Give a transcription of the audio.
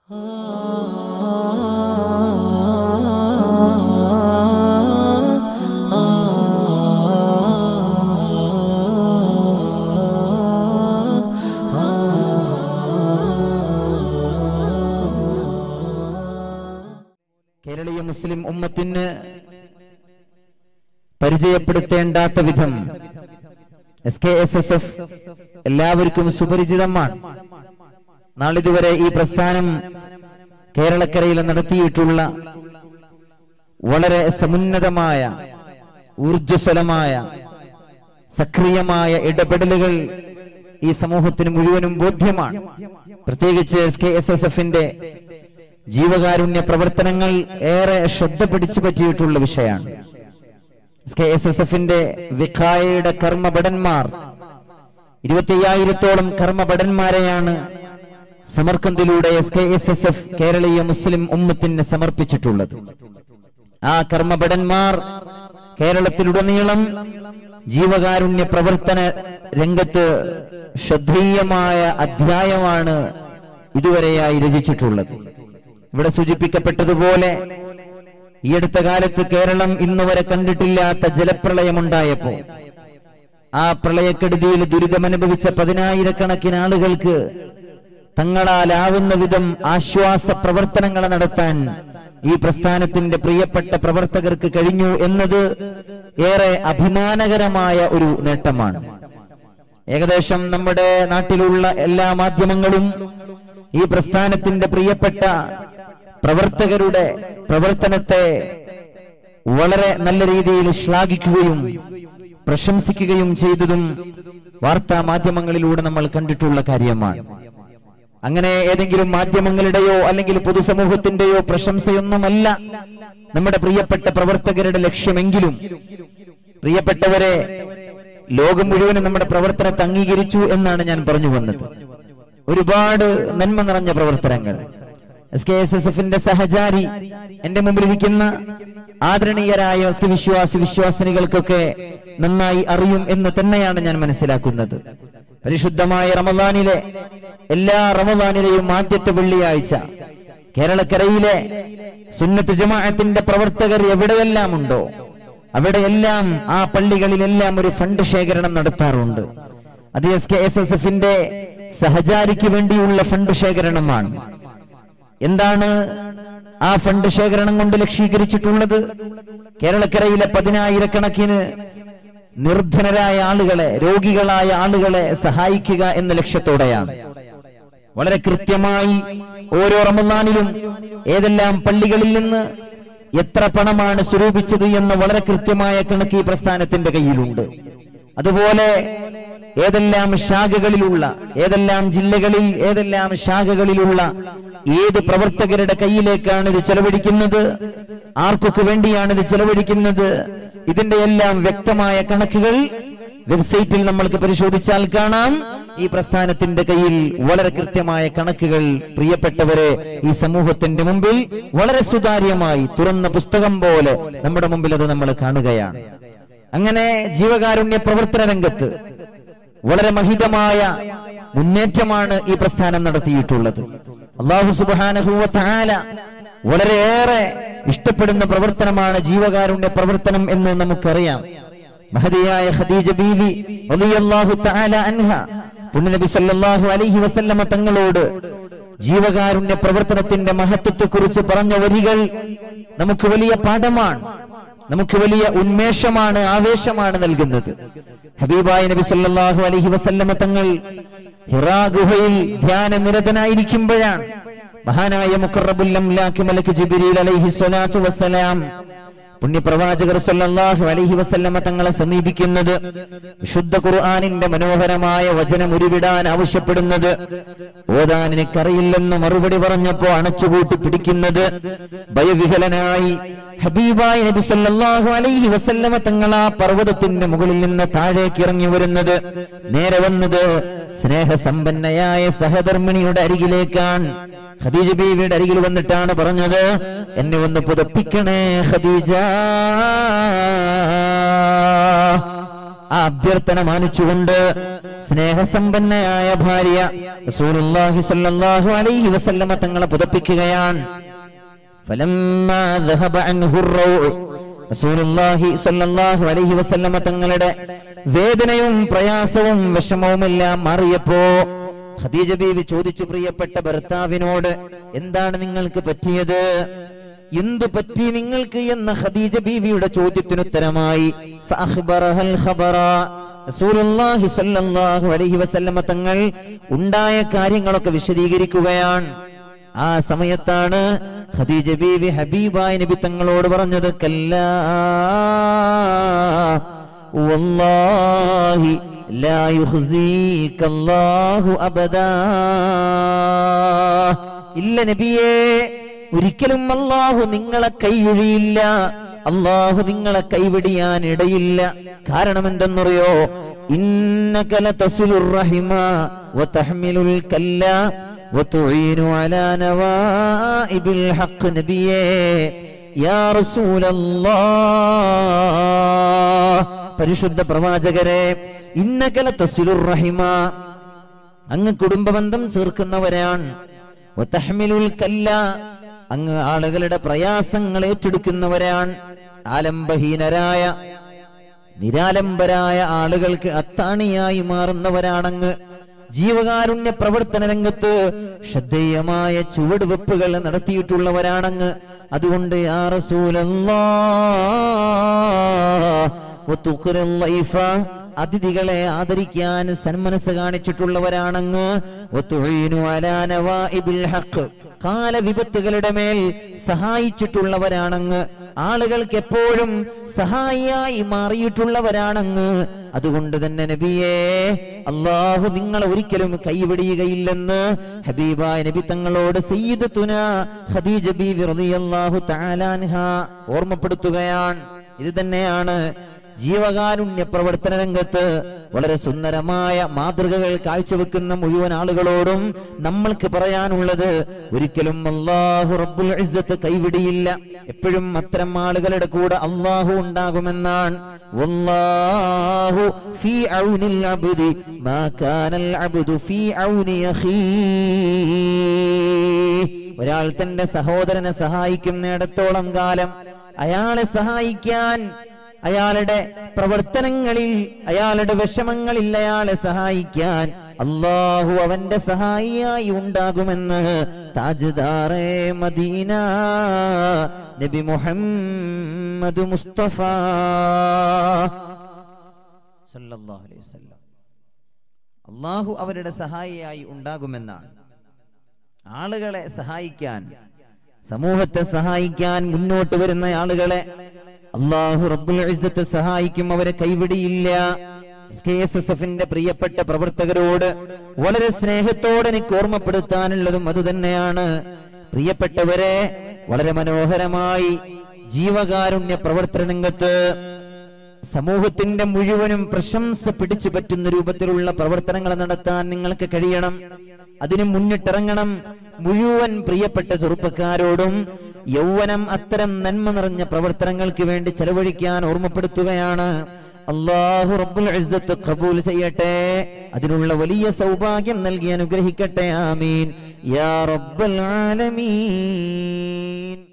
കേരളീയ മുസ്ലിം ഉമ്മത്തിന് പരിചയപ്പെടുത്തേണ്ടാത്ത വിധം S K S S F എല്ലാവർക്കും സുപരിചിതമാണ് നാളിതുവരെ ഈ പ്രസ്ഥാനം കേരളക്കരയിൽ നടത്തിയിട്ടുള്ള വളരെ സമുന്നതമായ ഊർജ്ജസ്വലമായ സക്രിയമായ ഇടപെടലുകൾ ഈ സമൂഹത്തിന് മുഴുവനും ബോധ്യമാണ് പ്രത്യേകിച്ച് എസ് കെ എസ് എസ് എഫിന്റെ ജീവകാരുണ്യ പ്രവർത്തനങ്ങൾ ഏറെ ശ്രദ്ധ പിടിച്ചു പറ്റിയിട്ടുള്ള വിഷയമാണ് എസ് കെ എസ് എസ് എഫിന്റെ വിഖായയുടെ കർമ്മഭടന്മാർ ഇരുപത്തിയ്യായിരത്തോളം കർമ്മഭടന്മാരെയാണ് സമർക്കന്തിലൂടെ S K S S F കേരളീയ മുസ്ലിം ഉമ്മത്തിന് സമർപ്പിച്ചിട്ടുള്ളത് ആ കർമ്മഭടന്മാർ കേരളത്തിലുടനീളം ജീവകാരുണ്യ പ്രവർത്തന രംഗത്ത് ശ്രദ്ധേയമായ അധ്യായമാണ് ഇതുവരെയായി രചിച്ചിട്ടുള്ളത് ഇവിടെ സൂചിപ്പിക്കപ്പെട്ടതുപോലെ ഈ അടുത്ത കാലത്ത് കേരളം ഇന്ന് വരെ കണ്ടിട്ടില്ലാത്ത ജലപ്രളയമുണ്ടായപ്പോ ആ പ്രളയക്കെടുതിയിൽ ദുരിതമനുഭവിച്ച പതിനായിരക്കണക്കിന് ആളുകൾക്ക് തങ്ങളാലാവുന്ന വിധം ആശ്വാസ പ്രവർത്തനങ്ങൾ നടത്താൻ ഈ പ്രസ്ഥാനത്തിന്റെ പ്രിയപ്പെട്ട പ്രവർത്തകർക്ക് കഴിഞ്ഞു എന്നത് ഏറെ അഭിമാനകരമായ ഒരു നേട്ടമാണ് ഏകദേശം നമ്മുടെ നാട്ടിലുള്ള എല്ലാ മാധ്യമങ്ങളും ഈ പ്രസ്ഥാനത്തിന്റെ പ്രിയപ്പെട്ട പ്രവർത്തകരുടെ പ്രവർത്തനത്തെ വളരെ നല്ല രീതിയിൽ ശ്ലാഘിക്കുകയും പ്രശംസിക്കുകയും ചെയ്തതും വാർത്താ മാധ്യമങ്ങളിലൂടെ നമ്മൾ കണ്ടിട്ടുള്ള കാര്യമാണ് അങ്ങനെ ഏതെങ്കിലും മാധ്യമങ്ങളുടെയോ അല്ലെങ്കിൽ പൊതുസമൂഹത്തിന്റെയോ പ്രശംസയൊന്നുമല്ല നമ്മുടെ പ്രിയപ്പെട്ട പ്രവർത്തകരുടെ ലക്ഷ്യമെങ്കിലും പ്രിയപ്പെട്ടവരെ ലോകം മുഴുവനും നമ്മുടെ പ്രവർത്തനത്തെ അംഗീകരിച്ചു എന്നാണ് ഞാൻ പറഞ്ഞു വന്നത് ഒരുപാട് നന്മ നിറഞ്ഞ പ്രവർത്തനങ്ങൾ എസ് കെ എസ് എസ് എഫിന്റെ സഹചാരി എന്റെ മുമ്പിലിരിക്കുന്ന ആദരണീയരായ വിശ്വാസി വിശ്വാസിനികൾക്കൊക്കെ നന്നായി അറിയും എന്ന് തന്നെയാണ് ഞാൻ മനസ്സിലാക്കുന്നത് പരിശുദ്ധമായ റമദാനിലെ എല്ലാ റമദാനിലെയും ആദ്യത്തെ വെള്ളിയാഴ്ച കേരളക്കരയിലെ സുന്നത്ത് ജമാഅത്തിന്റെ പ്രവർത്തകർ എവിടെയെല്ലാം ഉണ്ടോ അവിടെയെല്ലാം ആ പള്ളികളിലെല്ലാം ഒരു ഫണ്ട് ശേഖരണം നടത്താറുണ്ട് അത് എസ് കെ എസ് എസ് എഫിന്റെ സഹചാരിക്ക് വേണ്ടിയുള്ള ഫണ്ട് ശേഖരണമാണ് എന്താണ് ആ ഫണ്ട് ശേഖരണം കൊണ്ട് ലക്ഷീകരിച്ചിട്ടുള്ളത് കേരളക്കരയിലെ പതിനായിരക്കണക്കിന് നിർധനരായ ആളുകളെ രോഗികളായ ആളുകളെ സഹായിക്കുക എന്ന ലക്ഷ്യത്തോടെയാണ് വളരെ കൃത്യമായി ഓരോ റമദാനിലും ഏതെല്ലാം പള്ളികളിൽ നിന്ന് എത്ര പണമാണ് സ്വരൂപിച്ചത് എന്ന് വളരെ കൃത്യമായ കണക്ക് ഈ പ്രസ്ഥാനത്തിന്റെ കയ്യിലുണ്ട് അതുപോലെ ഏതെല്ലാം ശാഖകളിലുള്ള ഏതെല്ലാം ജില്ലകളിൽ ഏതെല്ലാം ശാഖകളിലുള്ള ഏത് പ്രവർത്തകരുടെ കയ്യിലേക്കാണ് ഇത് ചെലവഴിക്കുന്നത് ആർക്കൊക്കെ വേണ്ടിയാണ് ഇത് ചെലവഴിക്കുന്നത് ഇതിന്റെ എല്ലാം വ്യക്തമായ കണക്കുകൾ വെബ്സൈറ്റിൽ നമ്മൾക്ക് പരിശോധിച്ചാൽ കാണാം ഈ പ്രസ്ഥാനത്തിന്റെ കയ്യിൽ വളരെ കൃത്യമായ കണക്കുകൾ പ്രിയപ്പെട്ടവരെ ഈ സമൂഹത്തിന്റെ മുമ്പിൽ വളരെ സുതാര്യമായി തുറന്ന പുസ്തകം പോലെ നമ്മുടെ മുമ്പിൽ അത് നമ്മൾ കാണുകയാണ് അങ്ങനെ ജീവകാരുണ്യ പ്രവർത്തന രംഗത്ത് വളരെ മഹിതമായ മുന്നേറ്റമാണ് ഈ പ്രസ്ഥാനം നടത്തിയിട്ടുള്ളത് അള്ളാഹു സുബാനഹുവ താല വളരെയേറെ ഇഷ്ടപ്പെടുന്ന പ്രവർത്തനമാണ് ജീവകാരുണ്യ പ്രവർത്തനം എന്ന് നമുക്കറിയാം മഹതിയായ ഖദീജ ബീവി റളിയല്ലാഹു തആല അൻഹ പുണ്യനബി സല്ലല്ലാഹു അലൈഹി വസല്ലമ തങ്ങളോട് ജീവകാരുണ്യ പ്രവർത്തനത്തിന്റെ മഹത്വത്തെക്കുറിച്ച് പറഞ്ഞ വരികൾ നമുക്ക് വലിയ പാഠമാണ് നമുക്ക് വലിയ ഉന്മേഷമാണ് ആവേശമാണ് നൽകുന്നത് ഹബീബായ നബി സല്ലല്ലാഹു അലൈഹി വസല്ലമ തങ്ങൾ ഹിറാ ഗുഹയിൽ ധ്യാന നിരതനായിരിക്കുമ്പോഴാണ് മഹാനായ മുഖറബുൽ അംലാക്ക് മലക്ക് ജിബ്രീൽ അലൈഹി സ്വലാത്തു വസ്സലാം പുണ്യപ്രവാചകർ സല്ലല്ലാഹു അലൈഹി വസല്ലമ തങ്ങളെ സമീപിക്കുന്നത് വിശുദ്ധ ഖുർആനിന്റെ മനോഹരമായ വചനം ഉരുവിടാൻ ആവശ്യപ്പെടുന്നത് ഓതാൻ എനിക്കറിയില്ലെന്ന് മറുപടി പറഞ്ഞപ്പോ അണച്ചുകൂട്ടി പിടിക്കുന്നത് ഭയവിഹലനായി ഹബീബായ നബി സല്ലല്ലാഹു അലൈഹി വസല്ലമ തങ്ങൾ ആ പർവ്വതത്തിന്റെ മുകളിൽ നിന്ന് താഴേക്ക് ഇറങ്ങി വരുന്നത് നേരെ വന്നത് സ്നേഹസമ്പന്നയായ സഹധർമ്മിണിയുടെ അരികിലേക്കാണ് ഖദീജ ബീവിയുടെ അരികിൽ വന്നിട്ടാണ് പറഞ്ഞത് എന്നെ ഒന്ന് പുതപ്പിക്കണേ ഖദീജ ആ അഭ്യർത്ഥന മാനിച്ചുകൊണ്ട് സ്നേഹസമ്പന്നയായ ഭാര്യ റസൂലുള്ളാഹി സ്വല്ലല്ലാഹു അലൈഹി വസല്ലമ തങ്ങളെ പുതപ്പിക്കുകയാണ് فلما ذهب عنه الروع റസൂലുള്ളാഹി സ്വല്ലല്ലാഹു അലൈഹി വസല്ലമ തങ്ങളുടെ വേദനയും പ്രയാസവും വിഷമവുമെല്ലാം മാറിയപ്പോ ഖദീജ ബീവി ചോദിച്ചു പ്രിയപ്പെട്ട ഭർത്താവിനോട് എന്താണ് നിങ്ങൾക്ക് പറ്റിയത് എന്തു പറ്റി നിങ്ങൾക്ക് എന്ന ഖദീജ ബീവിയുടെ ചോദ്യത്തിനുത്തരമായി ഫഅഖ്ബറഹൽ ഖബറ റസൂലുള്ളാഹി സ്വല്ലല്ലാഹു അലൈഹി വസല്ലമ തങ്ങൾ ഉണ്ടായ കാര്യങ്ങളൊക്കെ വിശദീകരിക്കുകയാണ് ആ സമയത്താണ് ഖദീജ ബീവി ഹബീബായ നബി തങ്ങളോട് പറഞ്ഞത് കല്ലാ വല്ലാഹി ലാ യുഖ്സീക അല്ലാഹു അബദാ ഇല്ല നബിയേ ഒരിക്കലും അല്ലാഹു നിങ്ങളെ കൈയൊഴിയില്ല അല്ലാഹു നിങ്ങളെ കൈവിടിയാൻ ഇടയില്ല കാരണം എന്തെന്നറിയോ ഇന്നക ലതസിലുർ റഹിമ വതഹ്മിലുൽ കല്ല وتعين على نوائب الحق نبيه يا رسول الله പരിശുദ്ധ പ്രവാചകരെ ഇന്നകല തസിലുർ റഹിമ അങ്ങ് കുടുംബബന്ധം ചേർക്കുന്നവരാണ് വതഹ്മിലുൽ കല്ല അങ്ങ് ആളുകളുടെ പ്രയാസങ്ങൾ ഏറ്റെടുക്കുന്നവരാണ് ആലംബഹീനരായ നിരാലംബരായ ആളുകൾക്ക് അത്താണിയായി മാറുന്നവരാണങ്ങ് ജീവകാരുണ്യ പ്രവർത്തന രംഗത്ത് ശ്രദ്ധേയമായ ചുവടുവെപ്പുകൾ നടത്തിയിട്ടുള്ളവരാണങ്ങ് അതുകൊണ്ട് യാ റസൂലല്ലാ വതുഖിറുൽ ലൈഫ അതിഥികളെ ആദരിക്കാൻ സന്മനസ് കാണിച്ചിട്ടുള്ളവരാണങ്ങ് വതുഈനു അലാ നവാഇബിൽ ഹഖ് കാലവിപത്തുകളുടെ മേൽ സഹായിച്ചിട്ടുള്ളവരാണങ്ങ് ആളുകൾക്ക് എപ്പോഴും സഹായിയായി മാറിയിട്ടുള്ളവരാണങ്ങ് അതുകൊണ്ട് തന്നെ നബിയേ അള്ളാഹു നിങ്ങളെ ഒരിക്കലും കൈവിടിയുകയില്ലെന്ന് ഹബീബായ നബി തങ്ങളോട് സയ്യിദത്തുന ഖദീജ ബീവി റളിയല്ലാഹു തആല അൻഹ ഓർമ്മപ്പെടുത്തുകയാണ് ഇത് തന്നെയാണ് ജീവകാരുണ്യ പ്രവർത്തന രംഗത്ത് വളരെ സുന്ദരമായ മാതൃകകൾ കാഴ്ചവെക്കുന്ന മുഴുവൻ ആളുകളോടും നമ്മൾക്ക് പറയാനുള്ളത് ഒരിക്കലും അള്ളാഹു റബ്ബുൽ ഇസ്സത്ത് കൈവിടിയില്ല എപ്പോഴും അത്തരം ആളുകളുടെ കൂടെ അള്ളാഹു ഉണ്ടാകുമെന്നാണ് വല്ലാഹു ഫീ ഔനിൽ അബ്ദി മാ കാനൽ അബ്ദു ഫീ ഔനി അഖീ ഒരാൾ തന്റെ സഹോദരനെ സഹായിക്കുന്നിടത്തോളം കാലം അയാളെ സഹായിക്കാൻ അയാളുടെ പ്രവർത്തനങ്ങളിൽ അയാളുടെ വിഷമങ്ങളിൽ അയാളെ സഹായിക്കാൻ അള്ളാഹു അവന്റെ സഹായിയായി ഉണ്ടാകുമെന്ന് താജ്ദാറേ മദീന നബി മുഹമ്മദ് മുസ്തഫ സല്ലല്ലാഹു അലൈഹി വസല്ലം അള്ളാഹു അവരുടെ സഹായിയായി ഉണ്ടാകുമെന്നാണ് ആളുകളെ സഹായിക്കാൻ സമൂഹത്തെ സഹായിക്കാൻ മുന്നോട്ട് വരുന്ന ആളുകളെ അള്ളാഹു റബ്ബുൽ ഇസ്സത്ത് സഹായിക്കും അവരെ കൈവിടിയില്ല കെ എസ് എസ് എഫിന്റെ പ്രിയപ്പെട്ട പ്രവർത്തകരോട് വളരെ സ്നേഹത്തോടെ എനിക്ക് ഓർമ്മപ്പെടുത്താനുള്ളതും അതുതന്നെയാണ് പ്രിയപ്പെട്ടവരെ വളരെ മനോഹരമായി ജീവകാരുണ്യ പ്രവർത്തന രംഗത്ത് സമൂഹത്തിന്റെ മുഴുവനും പ്രശംസ പിടിച്ചു പറ്റുന്ന രൂപത്തിലുള്ള പ്രവർത്തനങ്ങൾ നടത്താൻ നിങ്ങൾക്ക് കഴിയണം അതിന് മുന്നിട്ടിറങ്ങണം മുഴുവൻ പ്രിയപ്പെട്ട ചെറുപ്പക്കാരോടും യൗവനം അത്തരം നന്മ നിറഞ്ഞ പ്രവർത്തനങ്ങൾക്ക് വേണ്ടി ചെലവഴിക്കാൻ ഓർമ്മപ്പെടുത്തുകയാണ് അള്ളാഹു റബ്ബുൽ ഇസ്സത്ത് ഖബൂൽ ചെയ്യട്ടെ അതിനുള്ള വലിയ സൗഭാഗ്യം നൽകി അനുഗ്രഹിക്കട്ടെ ആമീൻ യാ റബ്ബൽ ആലമീൻ